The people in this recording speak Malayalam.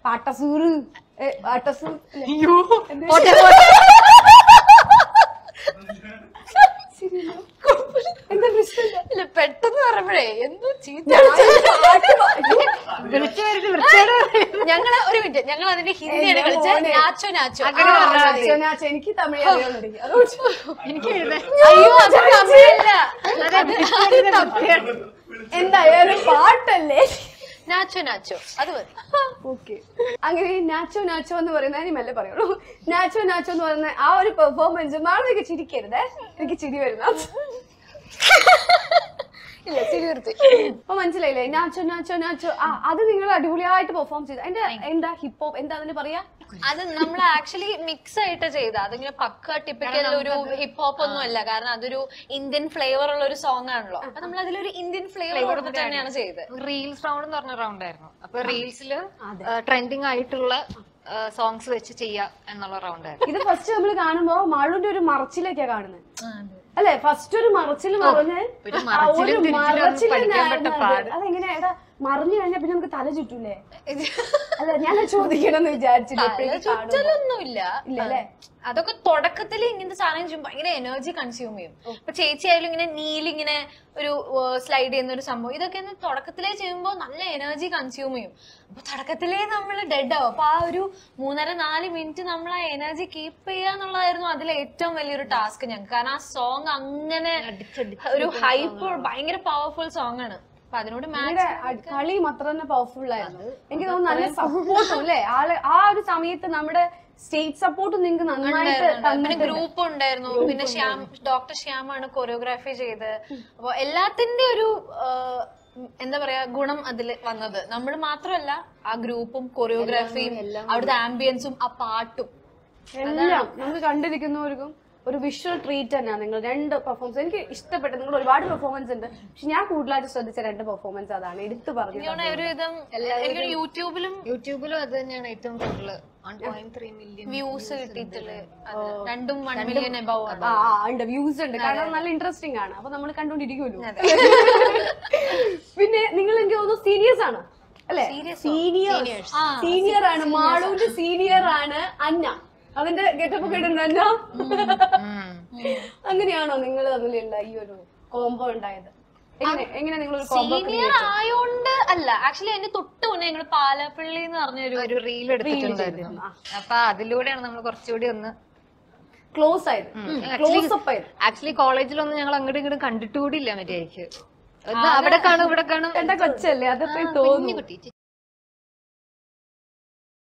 പാട്ടസൂറ് ഏ, പാട്ടസൂർ അല്ലേ? എന്ത്? ശരിയല്ലോ. എന്താ പ്രശ്നമില്ല ഇല്ല പെട്ടെന്ന് പറയുമ്പോഴേ എന്തോ ചീത്ത പാട്ട് പാടി. വിളിച്ചു വരുത്തി വൃത്തിയോട് ഞങ്ങള് ഒരു മിനിറ്റ് ഞങ്ങൾ അതിന്റെ ഹിന്ദിയാണ് എന്റെ കളിച്ചത് മോനെ. നാച്ചോ നാച്ചോ അങ്ങനെ ആ, പറഞ്ഞാ മതി. നാച്ചോ, നാച്ചോ. എനിക്ക് തമിഴ് അറിയാവുന്നുണ്ട് അതുകൊണ്ട് എനിക്ക് എഴുതാൻ അയ്യോ അത് തമിഴല്ല എന്തായാലും പാട്ടല്ലേ നാച്ചോ നാച്ചോ അത് മതി ഓക്കെ അങ്ങനെ നാച്ചോ നാച്ചോ എന്ന് പറയുന്ന ഞാൻ മെല്ലെ പറയുള്ളൂ നാച്ചോ നാച്ചോ എന്ന് പറയുന്ന ആ ഒരു പെർഫോമൻസ് മാളവിക ചിരിക്കരുത് എനിക്ക് ചിരി വരുന്ന ഇല്ല ചിരി നിർത്തി അപ്പൊ മനസ്സിലായില്ലേ നാച്ചോ നാച്ചോ നാച്ചോ ആ അത് നിങ്ങൾ അടിപൊളിയായിട്ട് പെർഫോം ചെയ്തു അതിന്റെ എന്താ ഹിപ്പ് ഹോപ്പ് എന്താ അതിന് പറയാ അത് നമ്മൾ ആക്ച്വലി മിക്സ് ആയിട്ട് ചെയ്ത അതിങ്ങനെ പക്ക ടിപ്പിക്കൽ ഒരു ഹിപ്പ് ഹോപ്പ് ഒന്നും അല്ല കാരണം അതൊരു ഇന്ത്യൻ ഫ്ലേവർ ഉള്ള ഒരു സോങ് ആണല്ലോ അപ്പൊ നമ്മൾ അതിലൊരു ഇന്ത്യൻ ഫ്ലേവർ കൊടുത്തിട്ട് തന്നെയാണ് ചെയ്തത് റീൽസ് റൗണ്ട് എന്ന് പറഞ്ഞ റൗണ്ട് ആയിരുന്നു അപ്പൊ റീൽസില് ട്രെൻഡിങ് ആയിട്ടുള്ള സോങ്സ് വെച്ച് ചെയ്യാം എന്നുള്ള റൗണ്ട് ആയിരുന്നു ഇത് ഫസ്റ്റ് നമ്മൾ കാണുമ്പോ മാളുവിന്റെ ഒരു മറച്ചിലൊക്കെയാ കാണുന്നത് അല്ലെ ഫസ്റ്റ് ഒരു മറച്ചിൽ മറിഞ്ഞ് ഒരു ആ, മറച്ചിലും ഒരു തിരിച്ചിലും മറച്ചിൽ പഠിക്കാൻ ഞാൻ- പെട്ട അത് പാട്. അതെങ്ങനെ എടാ മറിഞ്ഞു കഴിഞ്ഞാ പിന്നെ നമുക്ക് തല ചുറ്റൂലേ അല്ല ഞാൻ ചോദിക്കണം എന്ന് വിചാരിച്ചില്ല എപ്പോഴേക്കും കാണുമ്പോ. ചുറ്റലൊന്നുമില്ല ഇല്ല അല്ലേ അതൊക്കെ തുടക്കത്തിൽ ഇങ്ങനത്തെ സാധനം ചെയ്യുമ്പോൾ ഭയങ്കര എനർജി കൺസ്യൂം ചെയ്യും ഇപ്പൊ ചേച്ചി ആയാലും ഇങ്ങനെ നീലിങ്ങനെ ഒരു സ്ലൈഡ് ചെയ്യുന്ന ഒരു സംഭവം ഇതൊക്കെ ഒന്ന് തുടക്കത്തിലേ ചെയ്യുമ്പോൾ നല്ല എനർജി കൺസ്യൂം ചെയ്യും അപ്പൊ തുടക്കത്തിലേ നമ്മൾ ഡെഡ് ആവും അപ്പൊ ആ ഒരു മൂന്നര നാല് മിനിറ്റ് നമ്മൾ ആ എനർജി കീപ്പ് ചെയ്യുക എന്നുള്ളതായിരുന്നു അതിലെ ഏറ്റവും വലിയൊരു ടാസ്ക് ഞങ്ങൾക്ക് കാരണം ആ സോങ് അങ്ങനെ ഒരു ഹൈപ്പ് ഭയങ്കര പവർഫുൾ സോങ് ആണ് അപ്പൊ അതിനോട് മാച്ച് നിങ്ങളുടെ അ- കളിയും അത്ര തന്നെ പവർഫുൾ ആയിരുന്നു എനിക്ക് തോന്നുന്നു നല്ല സപ്പോർട്ടും അല്ലേ ആള് ആ ഒരു സമയത്ത് നമ്മുടെ സ്റ്റേറ്റ് സപ്പോർട്ട് നിങ്ങൾക്ക് നന്നായിട്ട് പിന്നെ തന്നിട്ടുണ്ട് ഗ്രൂപ്പ് ഉണ്ടായിരുന്നു പിന്നെ ശ്യാം ഡോക്ടർ ശ്യാമാണ് കൊറിയോഗ്രാഫി ചെയ്ത് അപ്പൊ എല്ലാത്തിന്റെ ഒരു ആ, എന്താ പറയാ ഗുണം അതിൽ വന്നത് നമ്മൾ മാത്രമല്ല ആ ഗ്രൂപ്പും കൊറിയോഗ്രാഫിയും അവിടുത്തെ ആംബിയൻസും ആ പാട്ടും എല്ലാം നമുക്ക് കണ്ടിരിക്കുന്നവർക്കും ഒരു വിഷ്വൽ ട്രീറ്റ് തന്നെയാണ് നിങ്ങൾ രണ്ട് പെർഫോമൻസ് എനിക്ക് ഇഷ്ടപ്പെട്ടു നിങ്ങൾ ഒരുപാട് പെർഫോമൻസ് ഉണ്ട് പക്ഷെ ഞാൻ കൂടുതലായിട്ട് ശ്രദ്ധിച്ച രണ്ട് പെർഫോമൻസ് അതാണ് എടുത്തു പറഞ്ഞത് എനിക്കാണ് ഒരു വിധം എനിക്ക് യൂട്യൂബിലും യൂട്യൂബിലും അത് തന്നെയാണ് ഏറ്റവും കൂടുതൽ one point three million views കിട്ടിയിട്ടുള്ളത് അത് രണ്ടും വൺ മില്യൺ എബവ് ആണ് ആ ആ, ഉണ്ട് വ്യൂസ് ഉണ്ട് കാരണം നല്ല ഇൻട്രസ്റ്റിംഗ് ആണ് അപ്പൊ നമ്മൾ കണ്ടോണ്ടിരിക്കുമല്ലോ പിന്നെ നിങ്ങൾ എനിക്ക് തോന്നുന്നു സീരിയസ് ആണ് അല്ലെ സീനിയർ സീനിയർ ആണ് മാളൂന്റെ സീനിയർ ആണ് അന്ന അതിന്റെ ഗെറ്റപ്പ് ഒക്കെ ഇടുന്നു അന്ന അങ്ങനെയാണോ നിങ്ങൾ തമ്മിലുള്ള ഈ ഒരു കോംബോ ഉണ്ടായത് എങ്ങനെ എങ്ങനെ നിങ്ങൾ ഒരു കോംബോ സീനിയർ ആയോണ്ട് അല്ല ആക്ച്വലി അതിന്റെ തൊട്ട് മുന്നേ ഞങ്ങള് പാലപ്പള്ളി എന്ന് പറഞ്ഞൊരു ഒരു റീൽ എടുത്തിട്ടുണ്ടായിരുന്നു അപ്പൊ അതിലൂടെയാണ് നമ്മൾ കുറച്ചുകൂടി ഒന്ന് ക്ലോസ് ആയത് ക്ലോസ് അപ്പ് ആയത് ആക്ച്വലി കോളേജിലൊന്നും ഞങ്ങൾ അങ്ങോട്ടും ഇങ്ങോട്ടും കണ്ടിട്ടുകൂടിയില്ല മര്യാദക്ക് ഒന്ന് അവിടെ കാണും ഇവിടെ കാണും എന്റെ കൊച്ചല്ലേ അതിപ്പോ തോന്നുന്നു കുട്ടി